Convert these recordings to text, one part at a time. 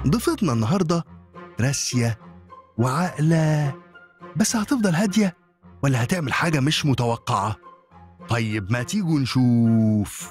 ضيفتنا النهاردة راسية وعاقلة بس هتفضل هادية ولا هتعمل حاجة مش متوقعة طيب ما تيجوا نشوف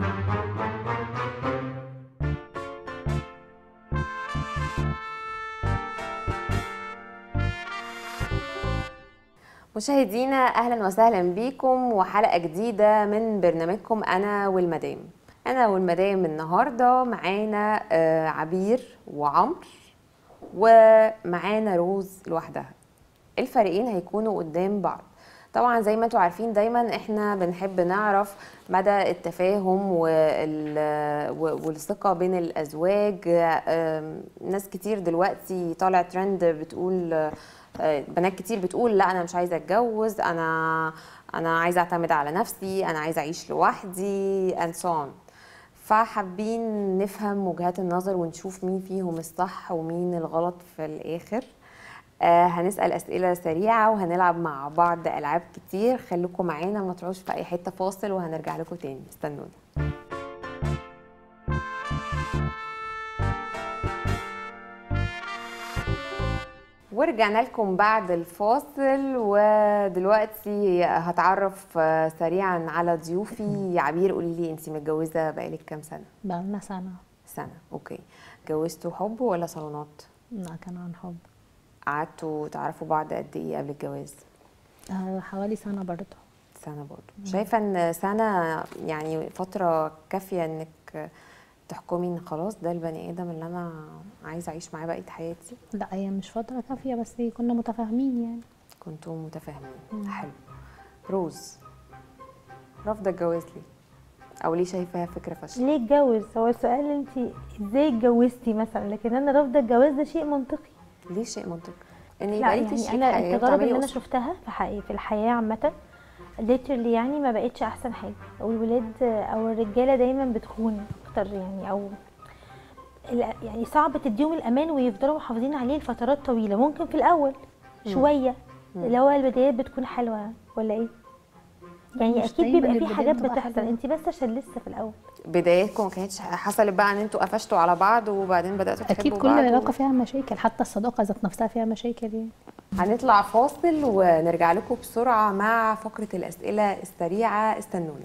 مشاهدينا اهلا وسهلا بيكم وحلقه جديده من برنامجكم انا والمدام انا والمدام النهارده معانا آه، عبير وعمر ومعانا روز لوحدها الفريقين هيكونوا قدام بعض طبعا زي ما انتم عارفين دايما احنا بنحب نعرف مدى التفاهم وال- و- والثقه بين الازواج آم، ناس كتير دلوقتي طالع ترند بتقول آه، بنات كتير بتقول لا انا مش عايزه اتجوز انا انا عايزه اعتمد على نفسي انا عايزه اعيش لوحدي and so on فحابين نفهم وجهات النظر ونشوف مين فيهم الصح ومين الغلط في الاخر آه هنسال اسئله سريعه وهنلعب مع بعض العاب كتير خليكم معانا ما تروحوش في اي حته فاصل وهنرجع لكم تاني استنونا ورجعنا لكم بعد الفاصل ودلوقتي هتعرف آه، سريعا على ضيوفي عبير قولي لي انت متجوزه بقالك كام سنه بقالنا سنة سنه اوكي اتجوزتوا حب ولا صالونات لا كان عن حب قعدتوا تعرفوا بعض قد ايه قبل الجواز آه، حوالي سنة برضه سنه برضه شايفه ان سنه يعني فتره كافيه انك تحكمي ان خلاص ده البني ادم اللي انا عايزه اعيش معاه بقيه حياتي لا هي مش فترة كافية بس كنا متفاهمين يعني كنتوا متفاهمين حلو روز رافضه الجواز ليه او ليه شايفاها فكره فاشله ليه اتجوز هو السؤال انت ازاي اتجوزتي مثلا لكن انا رافضه الجواز ده شيء منطقي ليه شيء منطقي ان لا يبقى ليكي يعني شريك انا حياه التجارب وتعملي اللي انا أسرة. شفتها في حقيقي في الحياه عامه ليترلي يعني ما بقتش احسن حاجه والولاد او الرجاله دايما بتخون اكتر يعني او ال- يعني صعب تديهم الامان ويفضلوا محافظين عليه لفترات طويله ممكن في الاول شويه اللي هو البدايات بتكون حلوه ولا ايه يعني مش اكيد دايماً بيبقى في البدايات حاجات بتبقى بتحصل حلوة. انت بس عشان لسه في الاول بدايتكم ما كانتش حصلت بقى ان انتوا قفشتوا على بعض وبعدين بداتوا تحبوا أكيد كل بعض علاقة و... فيها مشاكل حتى الصداقة ذات نفسها فيها مشاكل يعني هنطلع فاصل ونرجع لكم بسرعه مع فقره الاسئله السريعه استنونا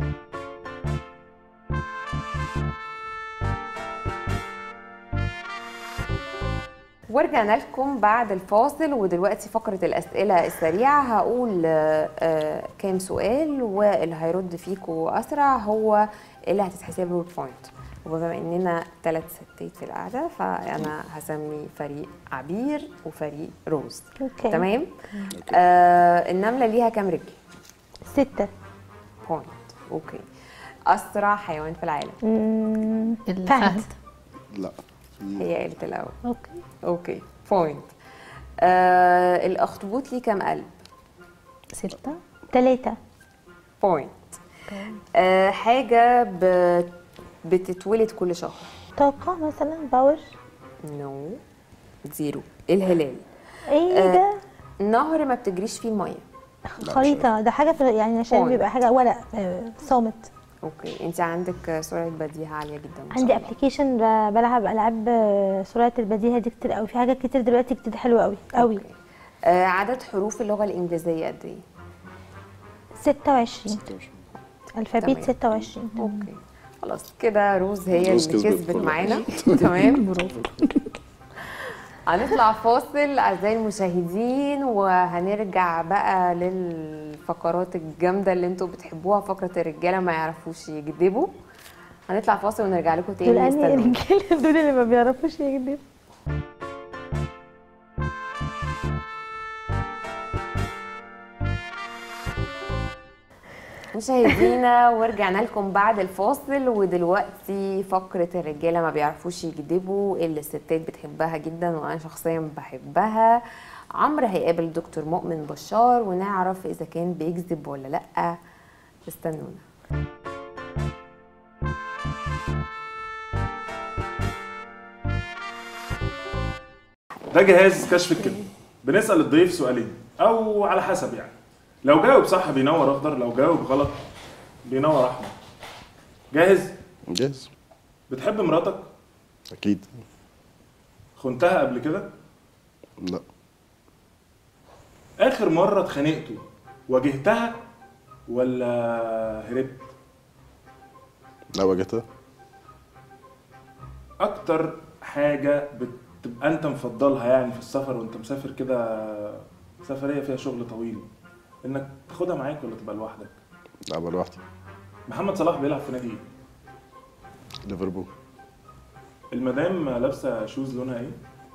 ورجعنا لكم بعد الفاصل ودلوقتي فقرة الأسئلة السريعة هقول آه، آه، كام سؤال واللي هيرد فيكم أسرع هو اللي هتتحسب له البوينت وبما إننا ثلاث ستات في القعدة فأنا هسمي فريق عبير وفريق روز اوكي تمام آه النملة ليها كام رجل؟ سته بوينت أوكي أسرع حيوان في العالم مم، الفهد لا هي قالت الأول اوكي أوكي بوينت آه الأخطبوط ليه كام قلب؟ ستة تلاته بوينت آه حاجة ب... بتتولد كل شهر طاقه مثلا باور نو زيرو الهلال ايه آه، ده نهر ما بتجريش فيه المية خريطه ده حاجه في يعني عشان Point. بيبقى حاجه ورق آه، صامت اوكي انت عندك سرعة بديهة عالية جدا ما شاء عندي الله. ابلكيشن بلعب العاب آه، سرعه البديهه دي كتير قوي في حاجات كتير دلوقتي كتير حلوه قوي قوي أوكي. آه عدد حروف اللغة الإنجليزية قد إيه؟ 26 الفابيت تمام. 26 اوكي خلاص كده روز هي روز اللي كسبت كسبت كله. معانا تمام هنطلع فاصل اعزائي المشاهدين وهنرجع بقى للفقرات الجامده اللي انتوا بتحبوها فقره الرجاله ما يعرفوش يكذبوا هنطلع فاصل ونرجع لكم دول تاني اني استنوا الرجاله دول اللي ما بيعرفوش يكذبوا مشاهدينا ورجعنا لكم بعد الفاصل ودلوقتي فقرة الرجالة ما بيعرفوش يكذبوا اللي الستات بتحبها جدا وأنا شخصيا بحبها عمرو هيقابل دكتور مؤمن بشار ونعرف إذا كان بيكذب ولا لأ استنونا ده جهاز كشف الكذب بنسأل الضيف سؤالين أو على حسب يعني لو جاوب صح بينور أخضر لو جاوب غلط بينور أحمر جاهز؟ جاهز بتحب مراتك؟ اكيد خنتها قبل كده لا اخر مره اتخانقتوا واجهتها ولا هربت لا واجهتها اكتر حاجه بتبقى انت مفضلها يعني في السفر وانت مسافر كده سفريه فيها شغل طويل انك تاخدها معاك ولا تبقى لوحدك لا بقى لوحدي محمد صلاح بيلعب في نادي ايه ليفربول المدام لابسه شوز لونها ايه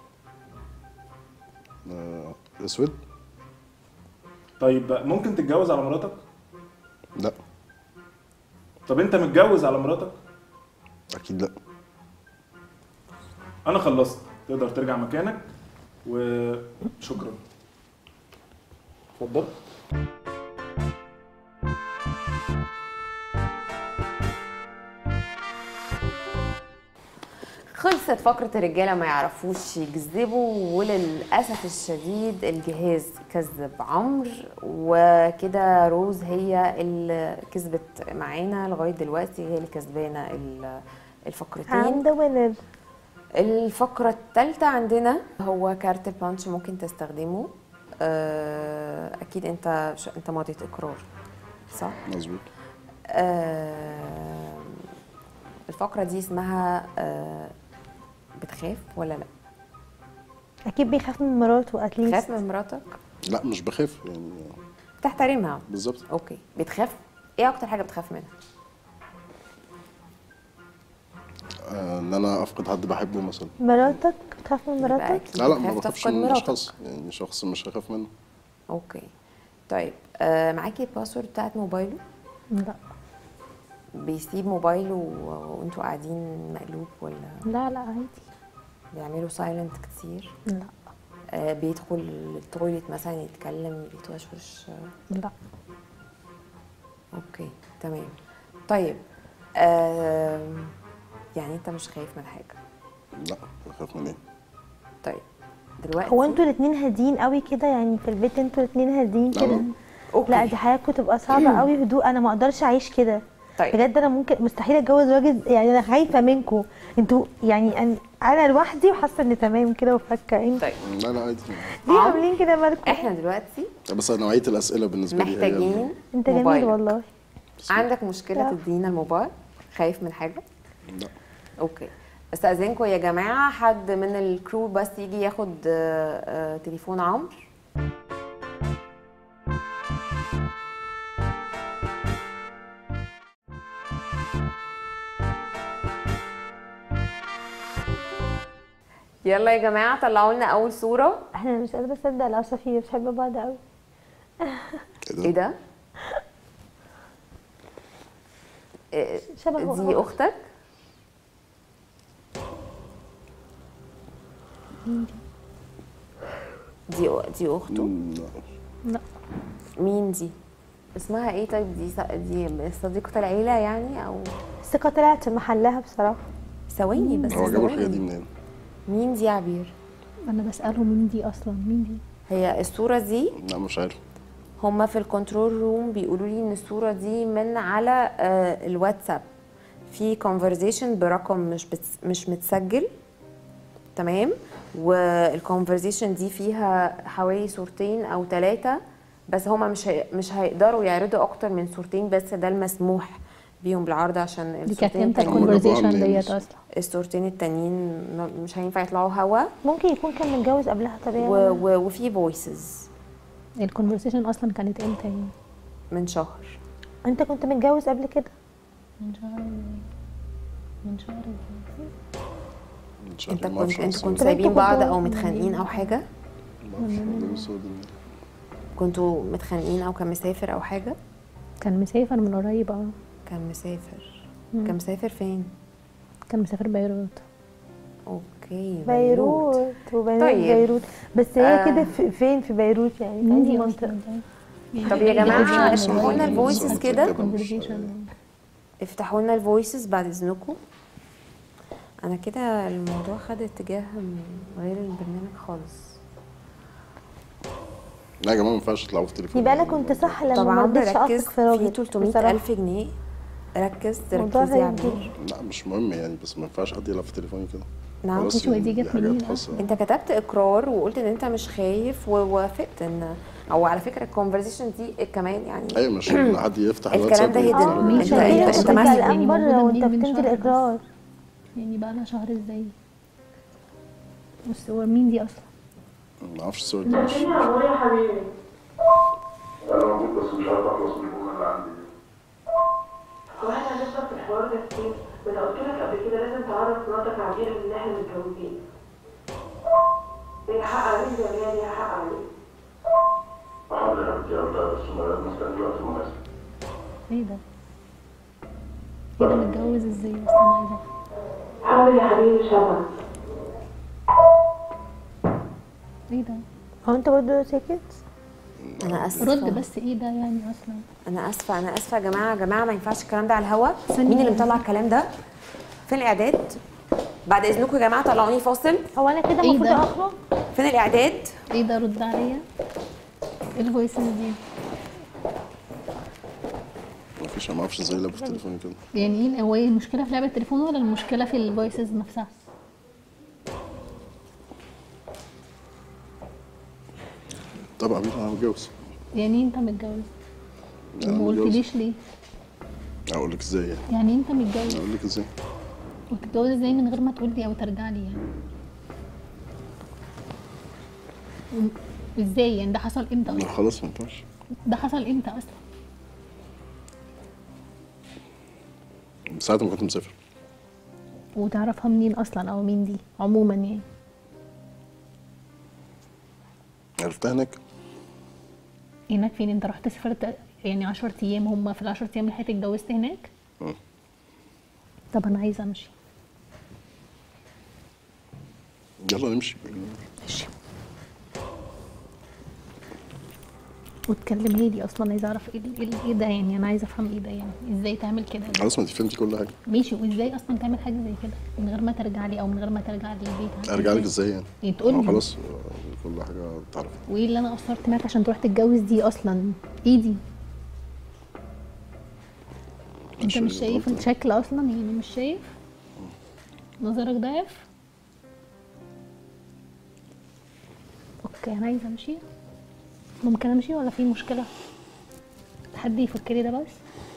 آه، اسود طيب ممكن تتجوز على مراتك لا طب انت متجوز على مراتك اكيد لا انا خلصت تقدر ترجع مكانك وشكرا اتفضل خلصت فقرة الرجالة ما يعرفوش يكذبوا وللأسف الشديد الجهاز كذب عمرو وكده روز هي اللي كسبت معانا لغاية دلوقتي هي اللي كسبانة ال- الفقرتين I'm the winner الفقرة الثالثة عندنا هو كارت البانش ممكن تستخدمه آه، أكيد أنت ش- أنت ماضية إقرار صح؟ مظبوط آه، الفقرة دي اسمها آه، بتخاف ولا لا؟ اكيد بيخاف من مراته اتليست بتخاف من مراتك؟ لا مش بخاف يعني بتحترمها بالظبط اوكي بتخاف ايه اكتر حاجة بتخاف منها؟ آه، ان انا افقد حد بحبه مثلا مراتك بتخاف من يبقى مراتك أكيد لا لا ما بتخاف بخافش تفقد من مراتك. اشخاص يعني شخص مش هخاف منه اوكي طيب آه معاكي الباسورد بتاعت موبايله؟ لا بيسيب موبايله و- وانتوا قاعدين مقلوب ولا لا لا عادي بيعملوا سايلنت كتير؟ لا آه بيدخل التويليت مثلا يتكلم بيتوشوش آه، لا اوكي تمام طيب آم، يعني انت مش خايف من حاجه لا بخاف من ايه طيب دلوقتي هو انتوا الاتنين هادين قوي كده يعني في البيت انتوا الاتنين هادين لا، كده لا. أوكي. لا دي حياتكم تبقى صعبه قوي هدوء انا ما اقدرش اعيش كده طيب بجد انا ممكن مستحيل اتجوز راجل يعني انا خايفه منكم انتوا يعني انا, أنا لوحدي وحاسه ان تمام كده وفكه انتوا طيب لا لا عادي ليه عم- عاملين كده مالكم احنا دلوقتي بس نوعيه الاسئله بالنسبه لي هي محتاجين انت جميل موبايلك. والله عندك مشكله لا. تدينا الموبايل خايف من حاجه لا اوكي استاذنكم يا جماعه حد من الكرو بس يجي ياخد آه، آه، تليفون عمرو يلا يا جماعه طلعوا لنا اول صوره احنا مش قادره اصدق العصافير بتحب بعض قوي ايه ده إيه، شبه دي بعض. اختك دي دي اخته مم، لا لا مين دي اسمها ايه طيب دي ص- دي صديقة العيلة يعني او الثقه طلعت في محلها بصراحه ثواني بس هو جابوا الحاجه دي ثواني منين مين دي يا عبير انا بساله مين دي اصلا مين دي هي الصورة دي لا مش عارف هما في الكنترول روم بيقولوا لي ان الصورة دي من على آه، الواتساب في كونفرزيشن برقم مش بتس مش متسجل تمام والكونفرزيشن دي فيها حوالي صورتين او ثلاثة بس هما مش هي مش هيقدروا يعرضوا اكتر من صورتين بس ده المسموح بيهم بالعرض عشان دي كانت الصورتين امتى هم جابوها الكونفرزيشن منين ديت بس؟ اصلا الصورتين التانيين م- مش هينفع يطلعوا هوا ممكن يكون كان متجوز قبلها طبيعي و- و- وفي فويسز الكونفرزيشن اصلا كانت امتى يعني من شهر انت كنت متجوز قبل كده من شهر من شهر مش انت عارف، ما كنت أعرفش انتوا أصلاً. كنتوا طب سايبين انتوا بعض كنتوا او متخانقين او حاجه ما أعرفش، هو ده بس هو ده منين. كنتوا متخانقين او كان مسافر او حاجه كان مسافر من قريب اه كان مسافر كان مسافر فين كان مسافر بيروت اوكي بيروت وبيروت طيب. بيروت بس هي آه. كده في- فين في بيروت يعني في مين أنهي دي منطقه طب يا جماعه معرفش افتحوا لنا أصلاً. الفويسز بس كده هو كونفرزيشن افتحوا لنا الفويسز بعد اذنكم انا كده الموضوع خد اتجاه غير البرنامج خالص لا يا جماعه ما ينفعش تطلعوا في التليفون يبقى انا كنت صح لما ما طبعا رضيتش ركز اثق في راجل في 300 بصراحة. الف جنيه ركز الموضوع ركزي يا غريب عبير لا مش مهم يعني بس ما ينفعش حد يلعب في تليفوني كده نعم خلاص مش هو دي يعني جت حاجات منين خاصة. انت كتبت اقرار وقلت ان انت مش خايف ووافقت ان او على فكره الكونفرزيشن دي كمان يعني ايوه مش إن حد يفتح الكلام ده الواتساب hidden. ويتفرج مين عليه. انت شايف؟ انت انت انت مثلا مثلا يعني قلقان بره موجودة وانت منين من بتمضي شهر الاقرار يعني بقى لها شهر ازاي بص هو مين دي اصلا ما اعرفش الصور دي مش انا موجود بس مش عارف اخلص من الجمله اللي عندي دي هو احنا هنفضل في الحوار ده كتير ما انا قلت لك قبل كده لازم تعرف مراتك عليها ان احنا متجوزين هي حق عليك زي ما هي ليها حق عليك حاضر يا بنتي قلتها بس ما لازم استنى الوقت المناسب ايه ده ايه ده متجوز ازاي اصلا عايزه حاول يا حبيبي مش هبعد ايه ده هو انت برضه ساكت انا اسفه رد بس ايه ده يعني اصلا انا اسفه انا اسفه يا جماعه يا جماعه ما ينفعش الكلام ده على الهوا ثانية. مين اللي مطلع الكلام ده فين الاعداد بعد اذنكم يا جماعه طلعوني فاصل هو انا كده ايه المفروض ده؟ اخرج فين الاعداد ايه ده رد عليا ايه الفويسز دي ما فيش ما اعرفش ازاي لعب في تليفوني كده يعني ايه هو ايه المشكله في لعبه التليفون ولا المشكله في الفويسز نفسها طبعا انا متجوز يعني انت متجوز أنا وما متجوز. قلتليش ليه اقول لك ازاي يعني يعني انت متجوز اقول لك ازاي وتتجوز ازاي من غير ما تقول لي او ترجع لي يعني وم- ازاي يعني ده حصل امتى لا اصلا خلاص ما ينفعش ده حصل امتى اصلا ساعة ما كنت مسافر وتعرفها منين اصلا او مين دي عموما يعني عرفتها هناك هناك فين انت رحت سافرت يعني 10 ايام هم في ال 10 ايام اللي حياتك اتجوزت هناك مم. طب انا عايزه امشي يلا نمشي ماشي وتكلمها لي اصلا عايزه اعرف ايه ال- ايه ال- ايه ده يعني انا عايزه افهم ايه ده يعني ازاي تعمل كده خلاص ما انت فهمتي كل حاجة ماشي وازاي اصلا تعمل حاجه زي كده من غير ما ترجع لي او من غير ما ترجع لي البيت ارجع لك ازاي يعني يعني تقول ما لي خلاص آه، كل حاجة تعرف وايه اللي انا قصرت معاك عشان تروح تتجوز دي اصلا ايه دي انت عشان مش شايف غلطة. الشكل اصلا يعني مش شايف نظرك ضعف اوكي انا عايزه امشي ممكن امشي ولا في مشكله حد يفك لي ده بس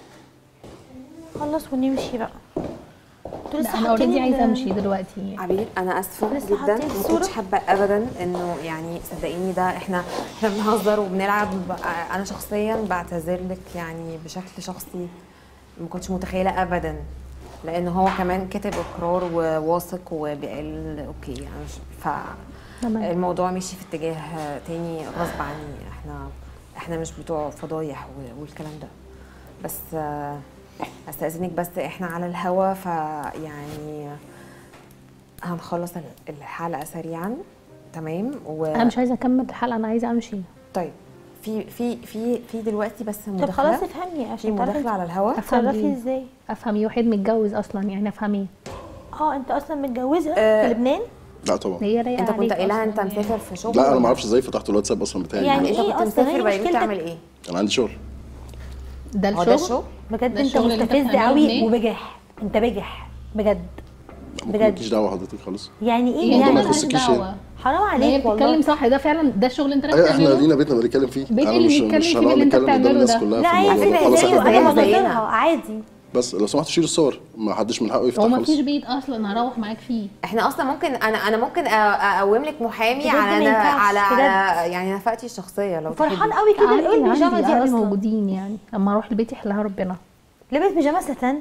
خلص ونمشي بقى انتوا لسه لا انا اوريدي حاطين عايزه ال- امشي دلوقتي يعني. عبير انا اسفه لسه جدا حاطين ما الصورة؟ كنتش حابه ابدا انه يعني صدقيني ده احنا احنا بنهزر وبنلعب انا شخصيا بعتذر لك يعني بشكل شخصي ما كنتش متخيله ابدا لان هو كمان كاتب اقرار وواثق وقال اوكي يعني مش- ف تمام. الموضوع مشي في اتجاه تاني غصب عني احنا احنا مش بتوع فضايح و- والكلام ده بس آه، استاذنك بس احنا على الهوا فيعني هنخلص ال- الحلقه سريعا تمام و انا مش عايزه اكمل الحلقه انا عايزه امشي طيب في في في في دلوقتي بس طب مداخله خلاص افهمني في عشان تعرفي مداخله على الهوا افهم تتصرفي ايه ازاي افهم ايه واحد متجوز اصلا يعني افهم ايه اه انت اصلا متجوزه آه، في لبنان لا طبعا هي رايقه انت كنت عليك قايلها أصلاً انت يعني. مسافر في شغل لا انا ولا- ما اعرفش ازاي فتحت الواتساب اصلا بتاعي يعني انت إيه كنت أصلاً؟ مسافر هي بقى مشكلتك؟ بتعمل ايه؟ كان عندي شغل ده هو ده الشغل الشغل؟ بجد ده انت الشغل اللي انت مستفز بتعمله قوي هناك؟ وبجح انت بجح بجد ممكن بجد. مالكيش دعوه حضرتك خالص يعني ايه يعني ما يعني يخصكيش دعوة. حرام ما هي عليك بتتكلم والله صح ده فعلا ده الشغل اللي انت رايح ايوه احنا تعمله لينا بيتنا بنتكلم فيه بيت انا اللي مش بيتكلم مش فيه هنقعد اللي انت نتكلم قدام بتعمله الناس ده. كلها لا في عادي الموضوع ده خلاص زيها احنا زيها انا اتفقنا. زيها. بنظرها عادي بس لو سمحت شيل الصور ما حدش من حقه يفتح هو ما خالص فيش بيت اصلا هروح معاك فيه احنا اصلا ممكن انا انا ممكن أ- اقوم لك محامي بجد على ما ينفعش، على, بجد. على يعني نفقتي الشخصيه لو فرحان تحبي. قوي كده عادي ايه البيجامه عادي دي عادي اصلا موجودين يعني اما اروح البيت يحلها ربنا لبس بيجامه ستان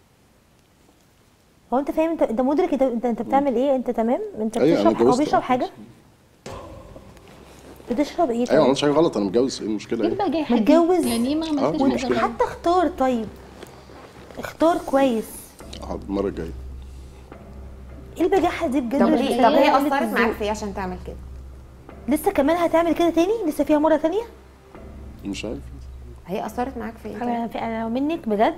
هو انت فاهم انت انت مدرك انت انت, انت بتعمل ايه انت تمام انت أيوة، أنا بتشرب او اتجوزت. بيشرب حاجه بتشرب ايه ايوه ما طيب؟ عملتش حاجه غلط انا متجوز ايه المشكله ايه ايه بقى جاي حد متجوز؟ يعني ايه ما اه، عملتش مش حاجه مشكلة. غلط؟ حتى اختار طيب اختار كويس حاضر المره الجايه ايه البجاحه دي بجد طب مش ليه طب هي متخيلة قلة اثرت الذوق. معاك في ايه عشان تعمل كده؟ لسه كمان هتعمل كده تاني لسه فيها مره تانية مش عارف هي اثرت معاك في ايه؟ طيب؟ انا في- انا منك بجد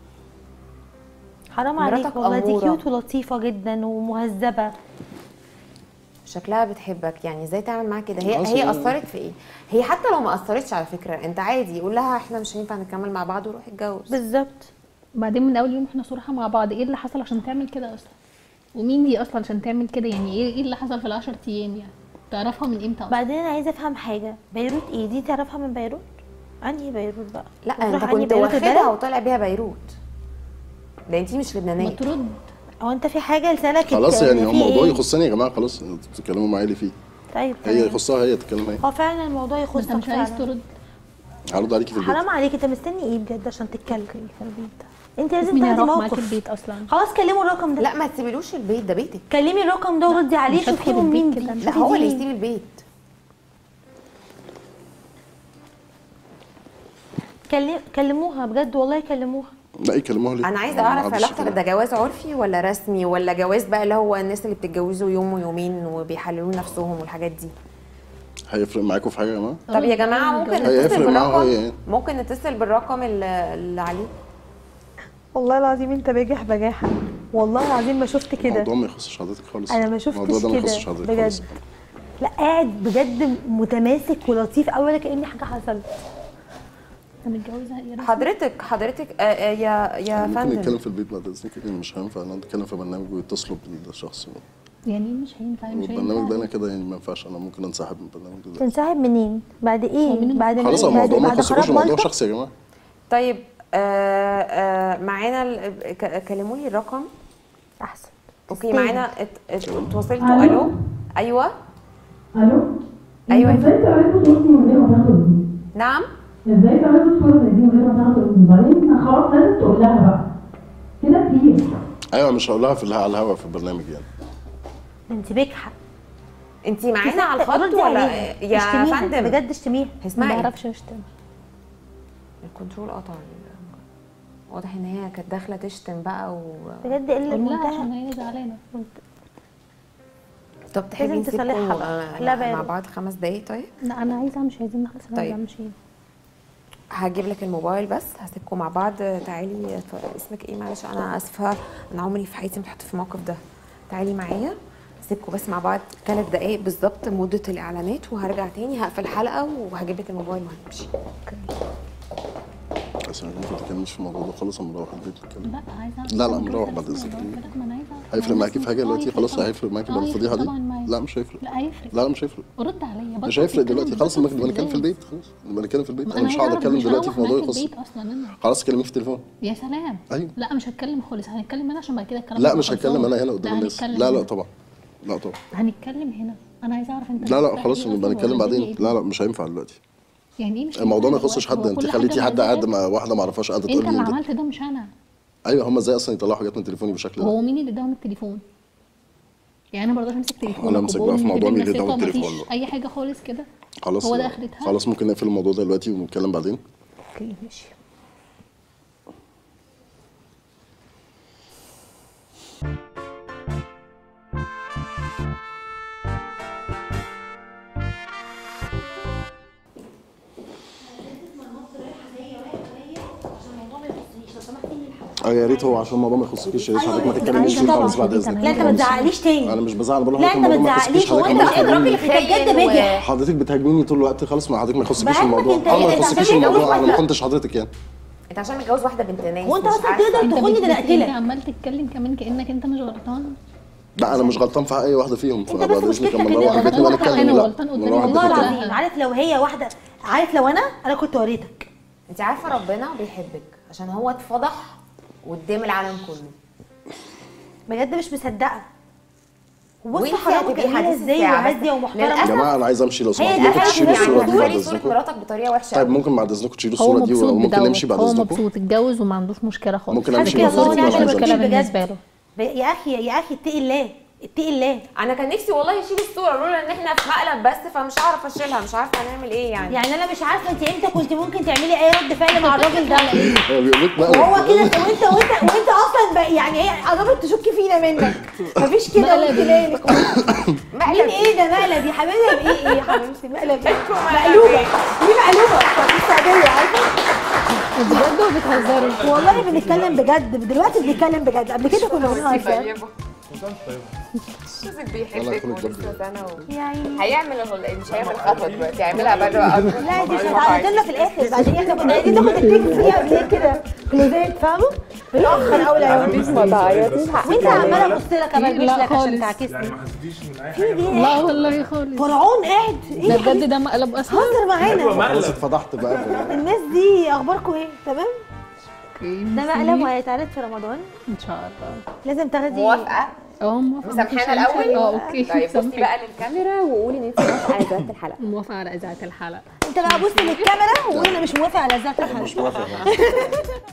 حرام عليك مراتك والله دي أمورة. كيوت ولطيفه جدا ومهذبه شكلها بتحبك يعني ازاي تعمل معاها كده هي خلاص هي هو- اثرت في ايه هي حتى لو ما اثرتش على فكره انت عادي قول لها احنا مش هينفع نكمل مع بعض وروح اتجوز بالظبط بعدين من اول يوم احنا صراحه مع بعض ايه اللي حصل عشان تعمل كده اصلا ومين دي اصلا عشان تعمل كده يعني ايه ايه اللي حصل في العشر ايام يعني تعرفها من امتى اصلا بعدين انا عايزه افهم حاجه بيروت ايه دي تعرفها من بيروت انهي بيروت بقى لا بتروح انت أنهي كنت بيروت واخدها البلد؟ وطالع بيها بيروت ده انتي مش ما لبنانيه ترد هو انت في حاجه لسانك خلاص ات- يعني في هو الموضوع إيه؟ يخصني يا جماعه خلاص انتوا بتتكلموا معايا ليه فيه طيب هي تمام. يخصها هي تتكلم هي هو فعلا الموضوع انت يخصك مش عايز فعلا ترد هرد عليكي في البيت حرام عليك انت مستني ايه بجد عشان تتكلم في البيت انت لازم مين تاخدي هيروح معاك موقف البيت اصلا خلاص كلموا الرقم ده لا ما تسيبيلوش البيت ده بيتك كلمي الرقم ده وردي عليه مش شوفي هدخل هم مين البيت دي كده. لا شوفي هو دي اللي مين. يسيب البيت كلم كلموها بجد والله كلموها لا يكلموها ليه انا عايزه ما اعرف حدش علاقتك يكلمها. ده جواز عرفي ولا رسمي ولا جواز بقى اللي هو الناس اللي بتتجوزوا يوم ويومين وبيحللوا نفسهم والحاجات دي هيفرق معاكم في حاجه يا جماعه طب يا جماعه ممكن هيفرق نتصل معاه هو بالرقم يعني. ممكن نتصل بالرقم اللي اللي عليه والله العظيم انت باجح بجاحه والله العظيم ما شفت كده الموضوع ما يخصش حضرتك خالص انا ما شفتش الموضوع ده ما يخصش كده حضرتك بجد خالص لا قاعد بجد متماسك ولطيف قوي ولا كأن حاجه حصلت انت متجوزها يا رسمي؟ حضرتك حضرتك آه آه يا يا ممكن نتكلم فندم في البيت بعد اذنك لان مش هينفع ان نتكلم في برنامج ويتصلوا بالشخص يعني مش هينفع مش والبرنامج ده انا هينفع كده يعني ما ينفعش انا ممكن انسحب من البرنامج دلوقتي تنسحب منين بعد هو مين ايه اللي- بعد خلاص ما بعد الموضوع ما بعد يخصكوش خراب الموضوع مالطا شخصي يا جماعه طيب آه آه معانا ال- ك- كلموا لي الرقم احسن اوكي تستاهل. معانا ات- ات- اتواصلتوا الو ايوه الو ايوه يا ازاي فندم تعرفوا صورتي من غير ما تاخدوا اذني؟ نعم ازاي تعرفوا صورة زي دي من غير ما تاخدوا اذني؟ بعدين خلاص لازم تقول لها بقى كده كتير ايوه مش هقول لها في الها- على الهوا في البرنامج يعني انت بجحه انت معانا على الخط ردي ولا عليها. يا اشتميها، فندم بجد اشتميها ما اسمعي بعرفش اشتم الكنترول قطع واضح ان هي كانت داخله تشتم بقى و بجد قله قول لها عشان منتهى هي زعلانه طب تحبي لازم نسيبكم تصلحها بقى. آه، لا مع بارد. بعض خمس دقايق طيب لا انا عايزه امشي عايزين نخلص انا طيب. عايزه امشي هجيب لك الموبايل بس هسيبكم مع بعض تعالي ف- اسمك ايه معلش انا اسفه انا عمري في حياتي ما اتحط في الموقف ده تعالي معايا سيبكم بس مع بعض ثلاث دقايق بالظبط مده الاعلانات وهرجع تاني هقفل الحلقه وهجيب لك الموبايل وهنمشي بس انا ما تتكلمش في الموضوع ده خالص اما نروح البيت نتكلم لا عايزه لا، لا، أنا مروح جوزها بعد رسمي إذنك. ولا كده، ما أنا عايزة- هيفرق أنا معاكي في حاجه رسمي. دلوقتي آه، خلاص طبعاً. هيفرق معاكي آه، بعد يفرق الفضيحه دي طبعاً معايا. لا مش هيفرق لا هيفرق لا لا مش هيفرق رد عليا مش بطل هيفرق تتكلم دلوقتي خلاص بطل نبقى نتكلم في استفزاز. البيت خلاص نبقى نتكلم في البيت ما انا مش عايزة هقعد أعرف اتكلم مش دلوقتي هروح في موضوع معاك يخص البيت اصلا انا خلاص كلميه في التليفون يا سلام ايوه لا مش هتكلم خالص هنتكلم هنا عشان بعد كده الكلام لا يبقى مش هتكلم خلصان. انا هنا قدام لا، الناس هنتكلم لا لا هنا. طبعا لا طبعا هنتكلم هنا انا عايزه اعرف انت لا لا هتفرق خلاص إيه نبقى أصلاً نتكلم ولا بعدين إيه؟ لا لا مش هينفع دلوقتي يعني ايه مش الموضوع ما هينفع يخصش دلوقتي؟ حد هو انت كل خليتي حاجة حد قاعد بالذات؟ مع واحده ما اعرفهاش قاعده انت تقول اللي لي عملت ده مش انا ايوه هم ازاي اصلا يطلعوا حاجات من تليفوني بالشكل هو ده مين اللي اداهم التليفون يعني انا برضه امسك تليفون أنا أمسك بقى في موضوع مين اللي اداهم التليفون بقى. اي حاجه خالص كده خلاص هو ده اخرتها خلاص ممكن نقفل الموضوع ده دلوقتي ونتكلم بعدين اوكي ماشي اه يا ريت هو عشان الموضوع ما يخصكيش يا ريت حضرتك ما تتكلميش فيه طبعاً. خالص بعد أكيد اذنك لا انت ما تزعقليش تاني انا مش بزعل بقول لا لحضرتك انت ما الموضوع ما يخصكيش تزعقليش هو حضرتك انت ما اصلا تتكلميش راجل انت بجد بجح حضرتك بتهاجميني طول الوقت خلاص ما حضرتك ما يخصكيش بهاجمك الموضوع انت اه ما ايه؟ انت يخصكيش عشان الموضوع متجوز انا ما واحدة. كنتش حضرتك يعني انت عشان متجوز واحده بنت ناس هو انت مش اصلا عارفة. تقدر انت تخوني بت- ده انت اقتلك عمال تتكلم كمان كانك انت مش غلطان لا انا مش غلطان في اي واحده فيهم انت فبعد بس اذنك مشكلتك لما ان نروح انت البيت نبقى غلطان. نتكلم انا لا غلطان قدام نروح الناس. البيت والله نتكلم. العظيم عارف لو هي واحده عارف لو انا انا كنت وريتك انت عارفه ربنا بيحبك عشان هو اتفضح قدام العالم كله بجد مش مصدقه وبص وانتي حضرتك هتبقي جميله حديث ازاي الساعة، بس وهاديه ومحترمه يا للأسف جماعه انا عايز امشي لو هي سمحتوا دي ممكن حاجة تشيلوا يعني الصوره دي بعد تخلي صوره اذنكم مراتك بطريقه وحشه طيب قوي. ممكن بعد اذنكم تشيلوا هو الصوره دي مبسوط وممكن بدوت نمشي بعد هو اذنكم مبسوط اتجوز وما عندوش مشكله خالص ممكن أمشي لكن لو صورتي هو مش عايز مشكله أمشي بالنسبه بجد. له يا اخي يا اخي اتقي الله اتقي الله انا كان نفسي والله اشيل الصوره لولا ان احنا في مقلب بس فمش هعرف اشيلها مش عارفه هنعمل ايه يعني يعني انا مش عارفه انت امتى كنت ممكن تعملي اي رد فعل مع الراجل ده هو بيقول لك بقى وهو كده وانت وانت وانت اصلا بقى يعني ايه قربت تشك فينا منك مفيش كده قلت بالك مين ايه ده مقلب يا حبيبي ايه ايه يا حبيبتي مقلب ايه مقلوبه دي مقلوبه في السعوديه عارفه بجد وبتهزروا والله بنتكلم بجد دلوقتي بنتكلم بجد قبل كده كنا بنهزر طيبة. جوزك يلا بيحبك ادخلي ولسه بجد. سنه و... يا عيني هيعمل ال- مش هيعمل خطوه دلوقتي هيعملها بره اكتر لا دي مش هتعيط لنا في الاخر بعدين احنا كنا عايزين ناخد التيكت فيها ليه كده كلوزات فاهمه بنأخر قوي العيون ما تعيطيش وانت عماله ابص لك ابلبش لا لك عشان خالص. يعني تعكسني ما حسيتيش من اي في حاجه دي لا والله خالص فرعون قاعد ده ايه بجد ده مقلب اصلا هزر معانا خلاص اتفضحت بقى في- الناس دي اخباركم ايه تمام اوكي ده مقلب وهيتعرض في رمضان ان شاء الله لازم تاخدي موافقه اه موافقه مسامحانا مفيش أي الاول مشكلة. اه اوكي طيب بصي مسامحك. بقى للكاميرا وقولي ان انت موافقه على ذات الحلقه موافقه على اذاعه الحلقه انت بقى بص للكاميرا وانا مش موافق على ذات الحلقه مش موافق